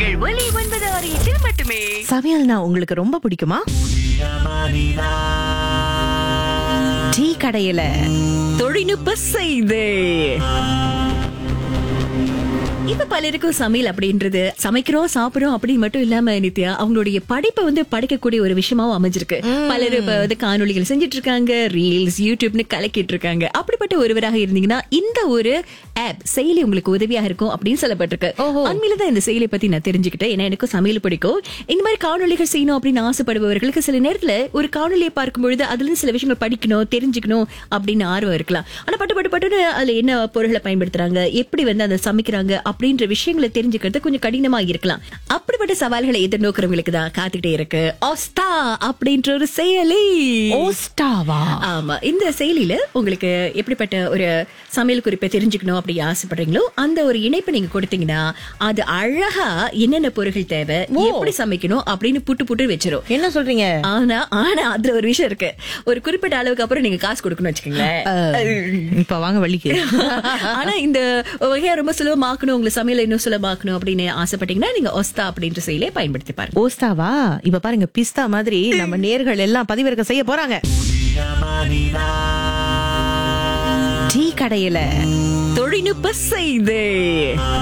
உங்கள் ஒலி ஒன்பது ஆறு எட்டில் மட்டுமே சமையல்னா உங்களுக்கு ரொம்ப பிடிக்குமா டீ கடையில தொழில்நுட்ப செய்து இப்ப பலருக்கும் சமையல் அப்படின்றது சமைக்கிறோம் சாப்பிடுறோம் அப்படின்னு மட்டும் இல்லாம நித்யா அவங்களுடைய படைப்பை வந்து படைக்கக்கூடிய ஒரு விஷயமாவும் அமைஞ்சிருக்கு பலர் இப்ப வந்து காணொளிகள் செஞ்சுட்டு இருக்காங்க ரீல்ஸ் யூடியூப்னு கலக்கிட்டு இருக்காங்க அப்படிப்பட்ட ஒருவராக இருந்தீங்கன்னா இந்த ஒரு ஆப் செயலி உங்களுக்கு உதவியாக இருக்கும் அப்படின்னு சொல்லப்பட்டிருக்கு அண்மையில தான் இந்த செயலியை பத்தி நான் தெரிஞ்சுக்கிட்டேன் ஏன்னா எனக்கும் சமையல் பிடிக்கும் இந்த மாதிரி காணொளிகள் செய்யணும் அப்படின்னு ஆசைப்படுபவர்களுக்கு சில நேரத்துல ஒரு காணொலியை பார்க்கும் பொழுது அதுல இருந்து சில விஷயங்கள் படிக்கணும் தெரிஞ்சுக்கணும் அப்படின்னு ஆர்வம் இருக்கலாம் ஆனா பட்டு பட்டு பட்டுன்னு அதுல என்ன பொருளை பயன்படுத்துறாங்க எப்படி வந்து அதை சமைக்கிறாங்க அப்படின்ற விஷயங்களை தெரிஞ்சுக்கிறது கொஞ்சம் கடினமா இருக்கலாம் அப்படிப்பட்ட சவால்களை எதிர்நோக்கிறவங்களுக்கு தான் காத்துக்கிட்டே இருக்கு ஒஸ்தா அப்படின்ற ஒரு செயலி ஓஸ்டாவா ஆமா இந்த செயலியில உங்களுக்கு எப்படிப்பட்ட ஒரு சமையல் குறிப்பை தெரிஞ்சுக்கணும் அப்படி ஆசைப்படுறீங்களோ அந்த ஒரு இணைப்பை நீங்க கொடுத்தீங்கன்னா அது அழகா என்னென்ன பொருட்கள் தேவை எப்படி சமைக்கணும் அப்படின்னு புட்டு புட்டு வச்சிரும் என்ன சொல்றீங்க ஆனா ஆனா அதுல ஒரு விஷயம் இருக்கு ஒரு குறிப்பிட்ட அளவுக்கு அப்புறம் நீங்க காசு கொடுக்கணும் வச்சுக்கோங்களேன் இப்ப வாங்க வள்ளிக்கு ஆனா இந்த வகையா ரொம்ப சுலபமாக்கணும் உங்களை சமையல இன்னும் சுலபமாக்கணும் அப்படின்னு ஆசைப்பட்டீங்கன்னா நீங்க ஒஸ்தா அப்படின்ற செயலியை பயன்படுத்தி பாருங்க ஓஸ்டாவா இப்ப பாருங்க பிஸ்தா மாதிரி நம்ம நேர்கள் எல்லாம் பதிவிறக்க செய்ய போறாங்க டீ கடையில தொழில்நுட்ப செய்து